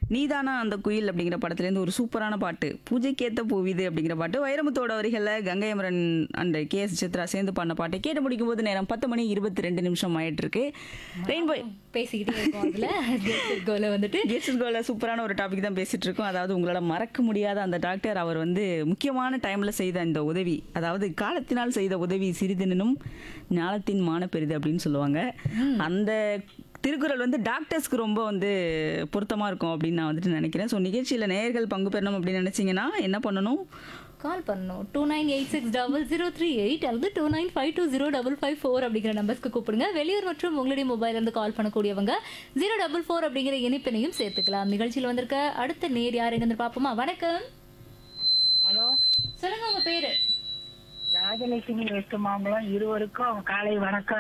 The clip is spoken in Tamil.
நீதானா அந்த குயில் அப்படிங்கிற படத்துலேருந்து ஒரு சூப்பரான பாட்டு பூஜைக்கேத்த பூவிது அப்படிங்கிற பாட்டு வைரமுத்தோட வரிகளில் Gangai Amaran and K S Chithra சேர்ந்து பண்ண பாட்டு கேட்டு முடிக்கும் போது நேரம் பத்து மணி இருபத்தி ரெண்டு நிமிஷம் ஆயிட்டு இருக்கு ரெயின்போ பேசிக்கிட்டே இருக்கோம் அதுல கோல வந்துட்டு கேட்ஸ் கோல சூப்பரான ஒரு டாபிக் தான் பேசிட்டு இருக்கோம் அதாவது உங்களால மறக்க முடியாத அந்த டாக்டர் அவர் வந்து முக்கியமான டைம்ல செய்த இந்த உதவி அதாவது காலத்தினால் செய்த உதவி சிறிதெனும் ஞானத்தின் மான பெரிது அப்படின்னு சொல்லுவாங்க அந்த திருக்குறள் வந்து டாக்டர்ஸ்க்கு ரொம்ப வந்து பொருத்தமா இருக்கும் அப்படின்னு நான் வந்துட்டு நினைக்கிறேன் ஸோ நிகழ்ச்சியில நேயர்கள் பங்கு பெறணும் அப்படின்னு நினைச்சீங்கன்னா என்ன பண்ணணும் கால் பண்ணணும் two nine eight six double zero three eight அல்லது two nine five two zero double five four அப்படிங்கிற நம்பர்ஸ்க்கு கூப்பிடுங்க வெளியூர் மற்றும் உங்களுடைய மொபைல் இருந்து கால் பண்ணக்கூடியவங்க ஜீரோ டபுள் ஃபோர் அப்படிங்கிற இணைப்பினையும் சேர்த்துக்கலாம் நிகழ்ச்சியில் வந்திருக்க அடுத்த நேர் யார் எங்க பார்ப்போமா வணக்கம் ஹலோ சொல்லுங்க உங்க பேரு ராஜலட்சுமி வெட்டு மாம்பழம் இருவருக்கும் காலை வணக்கம்